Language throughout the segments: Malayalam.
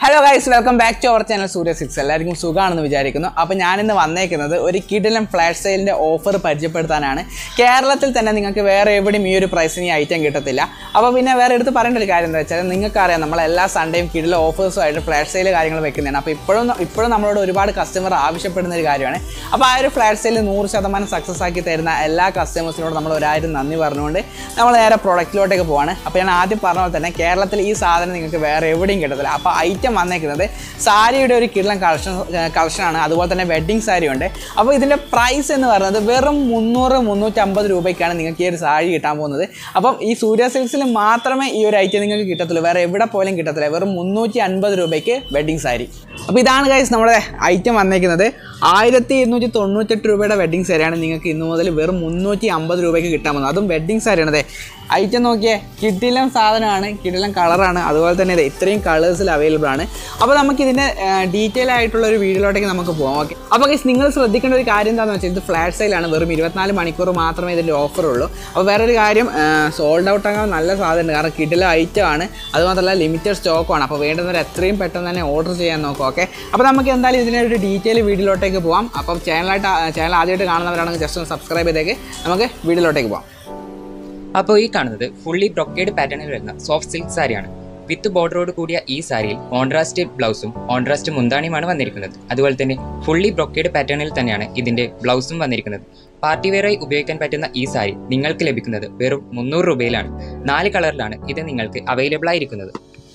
hello guys welcome back to our channel Surya six എല്ലാവർക്കും സുഖമാണെന്ന് വിചാരിക്കുന്നു അപ്പോൾ ഞാനിന്ന് വന്നേക്കുന്നത് ഒരു കിഡിലം ഫ്ലാഷ് സെയിലിൻ്റെ ഓഫർ പരിചയപ്പെടുത്താനാണ് കേരളത്തിൽ തന്നെ നിങ്ങൾക്ക് വേറെ എവിടെയും ഈ ഒരു പ്രൈസിന് ഈ ഐറ്റം കിട്ടത്തില്ല അപ്പോൾ പിന്നെ വേറെ എടുത്ത് പറയേണ്ട ഒരു കാര്യം എന്താ വെച്ചാൽ നിങ്ങൾക്കറിയാം നമ്മൾ എല്ലാ സൺഡേയും കിഡിലെ ഓഫേഴ്സുമായിട്ട് ഫ്ലാഷ് സെയിൽ കാര്യങ്ങൾ വെക്കുന്നതാണ് അപ്പോൾ ഇപ്പോഴും ഇപ്പോഴും നമ്മളോട് ഒരുപാട് കസ്റ്റമർ ആവശ്യപ്പെടുന്ന ഒരു കാര്യമാണ് അപ്പോൾ ആ ഒരു ഫ്ലാഷ് സെയിൽ നൂറ് ശതമാനം സക്സസ് ആക്കി തരുന്ന എല്ലാ കസ്റ്റമേഴ്സിനോട് നമ്മൾ ഒരായിരം നന്ദി പറഞ്ഞുകൊണ്ട് നമ്മൾ നേരെ പ്രൊഡക്റ്റിലോട്ടേക്ക് പോവാണ് അപ്പോൾ ഞാൻ ആദ്യം പറഞ്ഞ പോലെ തന്നെ കേരളത്തിൽ ഈ സാധനം നിങ്ങൾക്ക് വേറെ എവിടെയും കിട്ടത്തില്ല അപ്പോൾ ഐറ്റം വന്നേക്കുന്നത് സാരിയുടെ ഒരു കിടലം കളക്ഷൻ കളക്ഷനാണ് അതുപോലെ തന്നെ വെഡ്ഡിങ് സാരി ഉണ്ട് അപ്പോൾ ഇതിൻ്റെ പ്രൈസ് എന്ന് പറയുന്നത് വെറും മുന്നൂറ് മുന്നൂറ്റമ്പത് രൂപയ്ക്കാണ് നിങ്ങൾക്ക് ഈ ഒരു സാരി കിട്ടാൻ പോകുന്നത് അപ്പം ഈ സൂര്യ സിൽക്സിൽ മാത്രമേ ഈ ഒരു ഐറ്റം നിങ്ങൾക്ക് കിട്ടത്തുള്ളൂ വേറെ എവിടെ പോലും കിട്ടത്തില്ല വെറും മുന്നൂറ്റി അൻപത് രൂപയ്ക്ക് വെഡ്ഡിങ് സാരി അപ്പോൾ ഇതാണ് ഗൈസ് നമ്മുടെ ഐറ്റം വന്നേക്കുന്നത് ആയിരത്തി ഇരുന്നൂറ്റി തൊണ്ണൂറ്റെട്ട് രൂപയുടെ വെഡ്ഡിങ് സാരിയാണ് നിങ്ങൾക്ക് ഇന്ന് മുതൽ വെറും മുന്നൂറ്റി അമ്പത് രൂപയ്ക്ക് കിട്ടാൻ പോകുന്നത് അതും വെഡ്ഡിങ് സാരിയാണ് അതെ ഐറ്റം നോക്കിയേ കിടിലം സാധനമാണ് കിടിലം കളറാണ് അതുപോലെ തന്നെ ഇത് ഇത്രയും കളേഴ്സിൽ അവൈലബിൾ ആണ് അപ്പോൾ നമുക്ക് ഇതിൻ്റെ ഡീറ്റെയിൽ ആയിട്ടുള്ള ഒരു വീഡിയോയിലോട്ടേക്ക് നമുക്ക് പോകാം ഓക്കെ അപ്പോൾ ഗൈസ് നിങ്ങൾ ശ്രദ്ധിക്കേണ്ട ഒരു കാര്യം എന്താണെന്ന് വെച്ചാൽ ഇത് ഫ്ലാഷ് സെയിലാണ് വെറും ഇരുപത്തിനാല് മണിക്കൂർ മാത്രമേ ഇതിൻ്റെ ഓഫർ ഉള്ളൂ അപ്പോൾ വേറൊരു കാര്യം സോൾഡ് ഔട്ട് ആകാൻ നല്ല സാധ്യതയുണ്ട് കാരണം കിടിലം ഐറ്റം ആണ് അതുമാത്രമല്ല ലിമിറ്റഡ് സ്റ്റോക്കാണ് അപ്പോൾ വേണ്ടുന്നവർ എത്രയും പെട്ടെന്ന് തന്നെ ഓർഡർ ചെയ്യാൻ നോക്കും ഓക്കെ അപ്പോൾ നമുക്ക് എന്തായാലും ഇതിൻ്റെ ഒരു ഡീറ്റെയിൽ വീഡിയോയിലോട്ടേക്ക് പോകാം അപ്പം ചാനലായിട്ട് ചാനൽ ആദ്യമായിട്ട് കാണുന്നവരാണെങ്കിൽ ജസ്റ്റ് ഒന്ന് സബ്സ്ക്രൈബ് ചെയ്തേക്ക് നമുക്ക് വീഡിയോയിലോട്ടേക്ക് പോകാം അപ്പോൾ ഈ കാണുന്നത് ഫുള്ളി ബ്രൊക്കേഡ് പാറ്റേണിൽ വരുന്ന സോഫ്റ്റ് സിൽക്ക് സാരിയാണ് വിത്ത് ബോർഡറോട് കൂടിയ ഈ സാരിയിൽ കോൺട്രാസ്റ്റ് ബ്ലൗസും കോൺട്രാസ്റ്റ് മുന്താണിയുമാണ് വന്നിരിക്കുന്നത് അതുപോലെ തന്നെ ഫുള്ളി ബ്രൊക്കേഡ് പാറ്റേണിൽ തന്നെയാണ് ഇതിന്റെ ബ്ലൗസും വന്നിരിക്കുന്നത് പാർട്ടി വെയറായി ഉപയോഗിക്കാൻ പറ്റുന്ന ഈ സാരി നിങ്ങൾക്ക് ലഭിക്കുന്നത് വെറും മുന്നൂറ് രൂപയിലാണ് നാല് കളറിലാണ് ഇത് നിങ്ങൾക്ക് അവൈലബിൾ ആയിരിക്കുന്നത്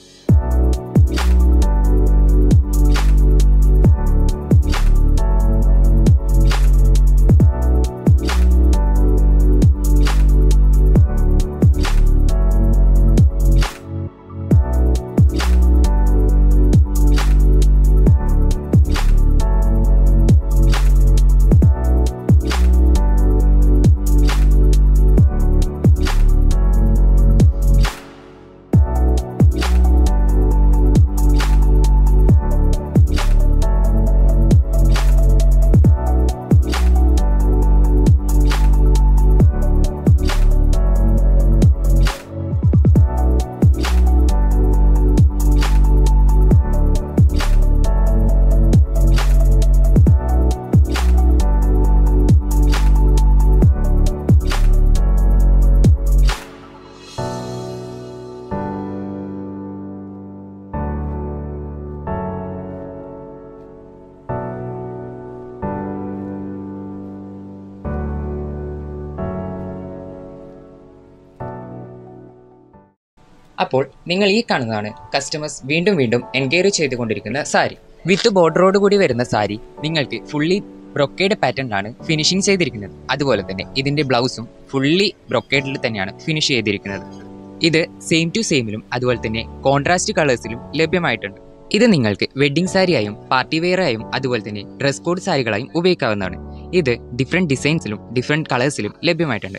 അപ്പോൾ നിങ്ങൾ ഈ കാണുന്നതാണ് കസ്റ്റമേഴ്സ് വീണ്ടും വീണ്ടും എൻക്വയറി ചെയ്തുകൊണ്ടിരിക്കുന്ന സാരി വിത്ത് ബോർഡറോട് കൂടി വരുന്ന സാരി നിങ്ങൾക്ക് ഫുള്ളി ബ്രൊക്കേഡ് പാറ്റേണിലാണ് ഫിനിഷിംഗ് ചെയ്തിരിക്കുന്നത് അതുപോലെ തന്നെ ഇതിന്റെ ബ്ലൗസും ഫുള്ളി ബ്രൊക്കേഡിൽ തന്നെയാണ് ഫിനിഷ് ചെയ്തിരിക്കുന്നത് ഇത് സെയിം ടു സെയിമിലും അതുപോലെ തന്നെ കോൺട്രാസ്റ്റ് കളേഴ്സിലും ലഭ്യമായിട്ടുണ്ട് ഇത് നിങ്ങൾക്ക് വെഡ്ഡിംഗ് സാരിയായും പാർട്ടി വെയറായും അതുപോലെ തന്നെ ഡ്രസ് കോഡ് സാരികളായും ഉപയോഗിക്കാവുന്നതാണ് ഇത് ഡിഫറെൻറ്റ് ഡിസൈൻസിലും ഡിഫറെൻറ്റ് കളേഴ്സിലും ലഭ്യമായിട്ടുണ്ട്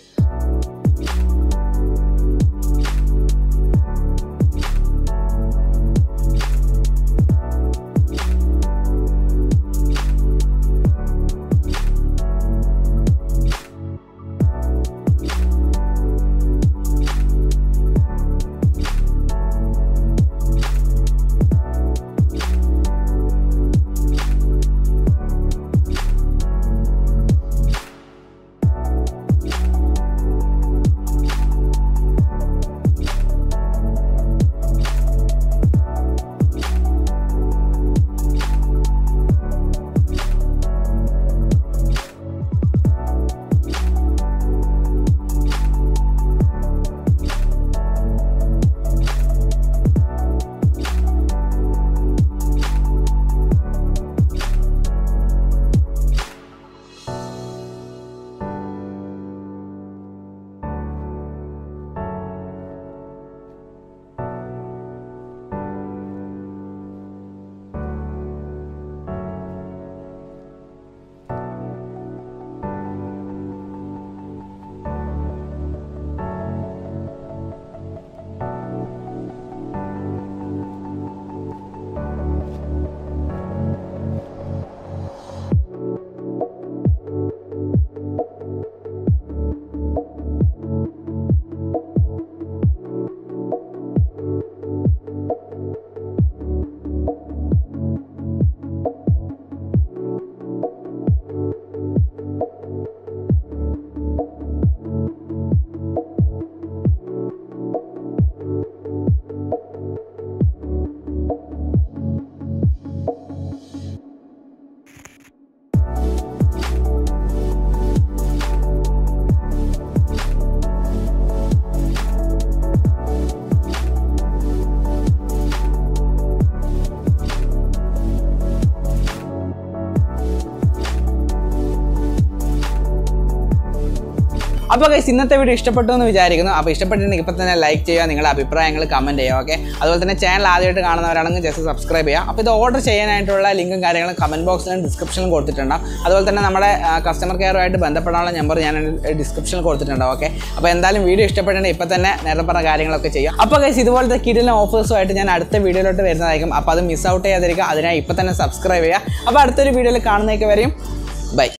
അപ്പോൾ ഗൈസ് ഇന്നത്തെ വീഡിയോ ഇഷ്ടപ്പെട്ടു എന്ന് വിചാരിക്കുന്നു അപ്പോൾ ഇഷ്ടപ്പെട്ടിട്ടുണ്ടെങ്കിൽ ഇപ്പോൾ തന്നെ ലൈക്ക് ചെയ്യുക നിങ്ങളുടെ അഭിപ്രായങ്ങൾ കമൻറ്റ് ചെയ്യുക ഓക്കെ അതുപോലെ തന്നെ ചാനൽ ആദ്യമായിട്ട് കാണുന്നവരാണെങ്കിൽ ജസ്റ്റ് സബ്സ്ക്രൈബ് ചെയ്യുക അപ്പോൾ ഇത് ഓർഡർ ചെയ്യാനായിട്ടുള്ള ലിങ്കും കാര്യങ്ങളും കമൻറ്റ് ബോക്സിലും ഡിസ്ക്രിപ്ഷനിലും കൊടുത്തിട്ടുണ്ടാവും അതുപോലെ തന്നെ നമ്മുടെ കസ്റ്റമർ കെയറുമായിട്ട് ബന്ധപ്പെടാനുള്ള നമ്പർ ഞാൻ ഡിസ്ക്രിപ്ഷനിൽ കൊടുത്തിട്ടുണ്ടാവും ഓക്കെ അപ്പോൾ എന്തായാലും വീഡിയോ ഇഷ്ടപ്പെട്ടിട്ടുണ്ടെങ്കിൽ ഇപ്പോൾ തന്നെ നേരത്തെ പറഞ്ഞ കാര്യങ്ങളൊക്കെ ചെയ്യുക അപ്പോൾ ഗൈസ് ഇതുപോലത്തെ കിടിലൻ ഓഫേഴ്സുമായിട്ട് ഞാൻ അടുത്ത വീഡിയോയിലോട്ട് വരുന്നതായിരിക്കും അപ്പോൾ അത് മിസ് ഔട്ട് ചെയ്യാതിരിക്കുക അതിനായി ഇപ്പോൾ തന്നെ സബ്സ്ക്രൈബ് ചെയ്യുക അപ്പോൾ അടുത്തൊരു വീഡിയോയിൽ കാണുന്നതൊക്കെ വരെയും ബൈ